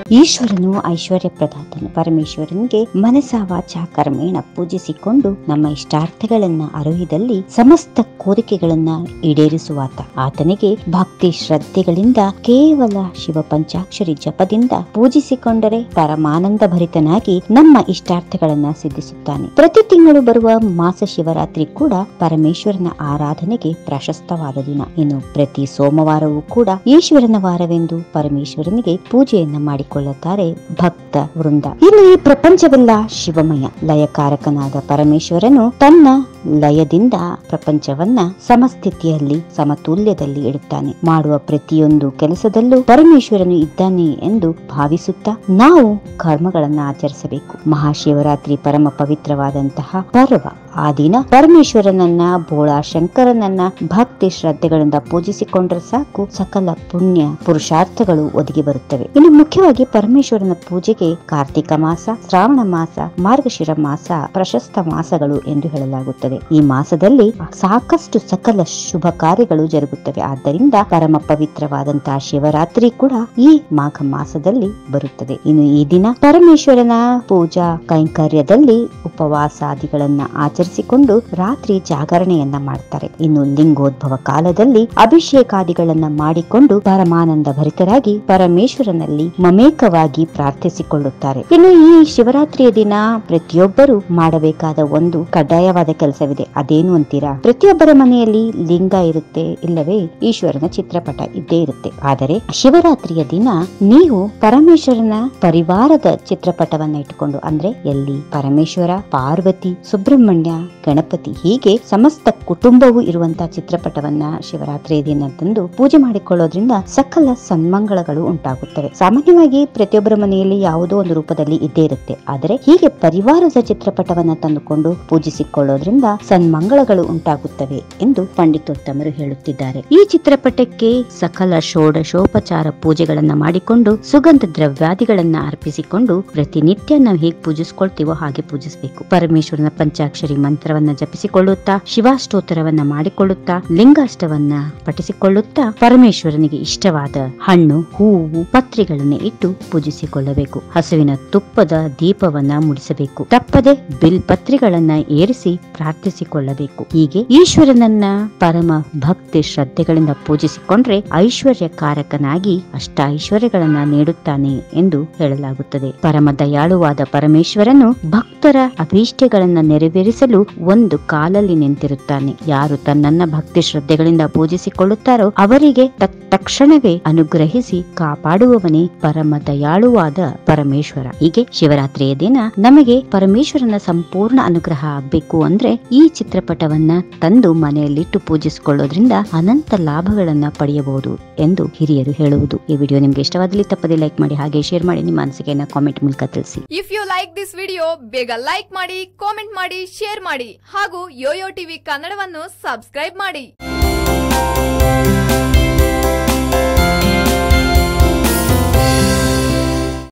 ಈಶ್ವರನು ಐಶ್ವರ್ಯ ಪ್ರದಾತನು ಪರಮೇಶ್ವರನಿಗೆ ಮನಸ ವಾಚ ಕರ್ಮೇಣ ಪೂಜಿಸಿಕೊಂಡು ನಮ್ಮ ಇಷ್ಟಾರ್ಥಗಳನ್ನ ಅರಿವಿದಲ್ಲಿ ಸಮಸ್ತ ಕೋರಿಕೆಗಳನ್ನ ಈಡೇರಿಸುವಾತ ಆತನಿಗೆ ಭಕ್ತಿ ಶ್ರದ್ಧೆಗಳಿಂದ ಕೇವಲ ಶಿವ ಪಂಚಾಕ್ಷರಿ ಜಪದಿಂದ ಪೂಜಿಸಿಕೊಂಡರೆ ಪರಮಾನಂದ ಭರಿತನಾಗಿ ನಮ್ಮ ಇಷ್ಟಾರ್ಥಗಳನ್ನ ಸಿದ್ಧಿಸುತ್ತಾನೆ ಪ್ರತಿ ತಿಂಗಳು ಬರುವ ಮಾಸ ಶಿವರಾತ್ರಿ ಕೂಡ ಪರಮೇಶ್ವರನ ಆರಾಧನೆಗೆ ಪ್ರಶಸ್ತವಾದ ದಿನ ಇನ್ನು ಪ್ರತಿ ಸೋಮವಾರವೂ ಕೂಡ ಈಶ್ವರನ ವಾರವೆಂದು ಪರಮೇಶ್ವರನಿಗೆ ಪೂಜೆಯನ್ನ ಮಾಡಿಕೊಳ್ಳುತ್ತಾರೆ ಭಕ್ತ ವೃಂದ ಇನ್ನು ಈ ಪ್ರಪಂಚವೆಲ್ಲ ಶಿವಮಯ ಲಯಕಾರಕನಾದ ಪರಮೇಶ್ವರನು ತನ್ನ ಲಯದಿಂದ ಪ್ರಪಂಚವನ್ನ ಸಮಸ್ಥಿತಿಯಲ್ಲಿ ಸಮತುಲ್ಯದಲ್ಲಿ ಇಡುತ್ತಾನೆ ಮಾಡುವ ಪ್ರತಿಯೊಂದು ಕೆಲಸದಲ್ಲೂ ಪರಮೇಶ್ವರನು ಇದ್ದಾನೆ ಎಂದು ಭಾವಿಸುತ್ತಾ ನಾವು ಕರ್ಮಗಳನ್ನ ಆಚರಿಸಬೇಕು ಮಹಾಶಿವರಾತ್ರಿ ಪರಮ ಪವಿತ್ರವಾದಂತಹ ಪರ್ವ ಆ ದಿನ ಪರಮೇಶ್ವರನನ್ನ ಬೋಳಾ ಶಂಕರನನ್ನ ಭಕ್ತಿ ಶ್ರದ್ಧೆಗಳಿಂದ ಪೂಜಿಸಿಕೊಂಡ್ರೆ ಸಾಕು ಸಕಲ ಪುಣ್ಯ ಪುರುಷಾರ್ಥಗಳು ಒದಗಿ ಬರುತ್ತವೆ ಇನ್ನು ಮುಖ್ಯವಾಗಿ ಪರಮೇಶ್ವರನ ಪೂಜೆಗೆ ಕಾರ್ತಿಕ ಮಾಸ ಶ್ರಾವಣ ಮಾಸ ಮಾರ್ಗಶಿರ ಮಾಸ ಪ್ರಶಸ್ತ ಮಾಸಗಳು ಎಂದು ಹೇಳಲಾಗುತ್ತದೆ ಈ ಮಾಸದಲ್ಲಿ ಸಾಕಷ್ಟು ಸಕಲ ಶುಭ ಕಾರ್ಯಗಳು ಜರುಗುತ್ತವೆ ಆದ್ದರಿಂದ ಪರಮ ಪವಿತ್ರವಾದಂತಹ ಶಿವರಾತ್ರಿ ಕೂಡ ಈ ಮಾಘ ಮಾಸದಲ್ಲಿ ಬರುತ್ತದೆ ಇನ್ನು ಈ ದಿನ ಪರಮೇಶ್ವರನ ಪೂಜಾ ಕೈಂಕರ್ಯದಲ್ಲಿ ಉಪವಾಸಾದಿಗಳನ್ನ ಆಚರಿಸಿಕೊಂಡು ರಾತ್ರಿ ಜಾಗರಣೆಯನ್ನ ಮಾಡ್ತಾರೆ ಇನ್ನು ಲಿಂಗೋದ್ಭವ ಕಾಲದಲ್ಲಿ ಅಭಿಷೇಕಾದಿಗಳನ್ನ ಮಾಡಿಕೊಂಡು ಪರಮಾನಂದ ಭರಿತರಾಗಿ ಪರಮೇಶ್ವರನಲ್ಲಿ ಮಮೇಕವಾಗಿ ಪ್ರಾರ್ಥಿಸಿಕೊಳ್ಳುತ್ತಾರೆ ಇನ್ನು ಈ ಶಿವರಾತ್ರಿಯ ದಿನ ಪ್ರತಿಯೊಬ್ಬರು ಮಾಡಬೇಕಾದ ಒಂದು ಕಡ್ಡಾಯವಾದ ಕೆಲಸವಿದೆ ಅದೇನು ಅಂತೀರಾ ಪ್ರತಿಯೊಬ್ಬರ ಮನೆಯಲ್ಲಿ ಲಿಂಗ ಇರುತ್ತೆ ಇಲ್ಲವೇ ಈಶ್ವರನ ಚಿತ್ರಪಟ ಇದ್ದೇ ಇರುತ್ತೆ ಆದರೆ ಶಿವರಾತ್ರಿಯ ದಿನ ನೀವು ಪರಮೇಶ್ವರನ ಪರಿವಾರದ ಚಿತ್ರಪಟವನ್ನ ಇಟ್ಟುಕೊಂಡು ಅಂದ್ರೆ ಎಲ್ಲಿ ಪರಮೇಶ್ವರ ಪಾರ್ವತಿ ಸುಬ್ರಹ್ಮಣ್ಯ ಗಣಪತಿ ಹೀಗೆ ಸಮಸ್ತ ಕುಟುಂಬವು ಇರುವಂತಹ ಚಿತ್ರಪಟವನ್ನ ಶಿವರಾತ್ರಿಯ ದಿನ ತಂದು ಪೂಜೆ ಮಾಡಿಕೊಳ್ಳೋದ್ರಿಂದ ಸಕಲ ಸನ್ಮಂಗಳಗಳು ಉಂಟಾಗುತ್ತವೆ ಸಾಮಾನ್ಯವಾಗಿ ಪ್ರತಿಯೊಬ್ಬರ ಮನೆಯಲ್ಲಿ ಯಾವುದೋ ಒಂದು ರೂಪದಲ್ಲಿ ಇದ್ದೇ ಇರುತ್ತೆ ಆದರೆ ಹೀಗೆ ಪರಿವಾರದ ಚಿತ್ರಪಟವನ್ನ ತಂದುಕೊಂಡು ಪೂಜಿಸಿಕೊಳ್ಳೋದ್ರಿಂದ ಸನ್ಮಂಗಳಗಳು ಉಂಟಾಗುತ್ತವೆ ಎಂದು ಪಂಡಿತೋತ್ತಮರು ಹೇಳುತ್ತಿದ್ದಾರೆ ಈ ಚಿತ್ರಪಟಕ್ಕೆ ಸಕಲ ಷೋಡಶೋಪಚಾರ ಪೂಜೆಗಳನ್ನ ಮಾಡಿಕೊಂಡು ಸುಗಂಧ ದ್ರವ್ಯಾದಿಗಳನ್ನ ಅರ್ಪಿಸಿಕೊಂಡು ಪ್ರತಿನಿತ್ಯ ನಾವು ಹೇಗೆ ಪೂಜಿಸ್ಕೊಳ್ತೀವೋ ಹಾಗೆ ಪೂಜಿಸಬೇಕು ಪರಮೇಶ್ವರನ ಪಂಚಾಕ್ಷರಿ ಮಂತ್ರವನ್ನ ಜಪಿಸಿಕೊಳ್ಳುತ್ತಾ ಶಿವಾಷ್ಟೋತ್ತರವನ್ನ ಮಾಡಿಕೊಳ್ಳುತ್ತಾ ಲಿಂಗಾಷ್ಟವನ್ನ ಪಠಿಸಿಕೊಳ್ಳುತ್ತಾ ಪರಮೇಶ್ವರನಿಗೆ ಇಷ್ಟವಾದ ಹಣ್ಣು ಹೂವು ಪತ್ರಿಗಳನ್ನ ಇಟ್ಟು ಪೂಜಿಸಿಕೊಳ್ಳಬೇಕು ಹಸುವಿನ ತುಪ್ಪದ ದೀಪವನ್ನ ಮುಡಿಸಬೇಕು ತಪ್ಪದೆ ಬಿಲ್ ಪತ್ರಿಗಳನ್ನ ಏರಿಸಿ ಪ್ರಾರ್ಥಿಸಿಕೊಳ್ಳಬೇಕು ಹೀಗೆ ಈಶ್ವರನನ್ನ ಪರಮ ಭಕ್ತಿ ಶ್ರದ್ಧೆಗಳಿಂದ ಪೂಜಿಸಿಕೊಂಡ್ರೆ ಐಶ್ವರ್ಯಕಾರಕನಾಗಿ ಅಷ್ಟ ಐಶ್ವರ್ಯಗಳನ್ನ ನೀಡುತ್ತಾನೆ ಎಂದು ಹೇಳಲಾಗುತ್ತದೆ ಪರಮ ದಯಾಳುವಾದ ಪರಮೇಶ್ವರನು ಭಕ್ತರ ಅಭೀಷ್ಟಗಳನ್ನ ನೆರವೇರಿಸಲು ಒಂದು ಕಾಲಲ್ಲಿ ನಿಂತಿರುತ್ತಾನೆ ಯಾರು ತನ್ನನ್ನ ಭಕ್ತಿ ಶ್ರದ್ಧೆಗಳಿಂದ ಪೂಜಿಸಿಕೊಳ್ಳುತ್ತಾರೋ ಅವರಿಗೆ ತಕ್- ತಕ್ಷಣವೇ ಅನುಗ್ರಹಿಸಿ ಕಾಪಾಡುವವನೇ ಪರಮ ದಯಾಳುವಾದ ಪರಮೇಶ್ವರ ಹೀಗೆ ಶಿವರಾತ್ರಿಯ ದಿನ ನಮಗೆ ಪರಮೇಶ್ವರನ ಸಂಪೂರ್ಣ ಅನುಗ್ರಹ ಆಗ್ಬೇಕು ಅಂದ್ರೆ ಈ ಚಿತ್ರಪಟವನ್ನ ತಂದು ಮನೆಯಲ್ಲಿಟ್ಟು ಪೂಜಿಸಿಕೊಳ್ಳೋದ್ರಿಂದ ಅನಂತ ಲಾಭಗಳನ್ನ ಪಡೆಯಬಹುದು ಎಂದು ಹಿರಿಯರು ಹೇಳುವುದು ಈ ವಿಡಿಯೋ ನಿಮ್ಗೆ ಇಷ್ಟವಾದಲ್ಲಿ ತಪ್ಪದೆ ಲೈಕ್ ಮಾಡಿ ಹಾಗೆ ಶೇರ್ ಮಾಡಿ ನಿಮ್ಮ ಅನಿಸಿಕೆಯನ್ನ ಕಾಮೆಂಟ್ ಮೂಲಕ ತಿಳಿಸಿ if you like this video ಬೇಗ ಲೈಕ್ ಮಾಡಿ ಕಾಮೆಂಟ್ ಮಾಡಿ ಶೇರ್ ಮಾಡಿ ಹಾಗೂ ಯೋಯೋ ಟಿವಿ ಕನ್ನಡವನ್ನು ಸಬ್ಸ್ಕ್ರೈಬ್ ಮಾಡಿ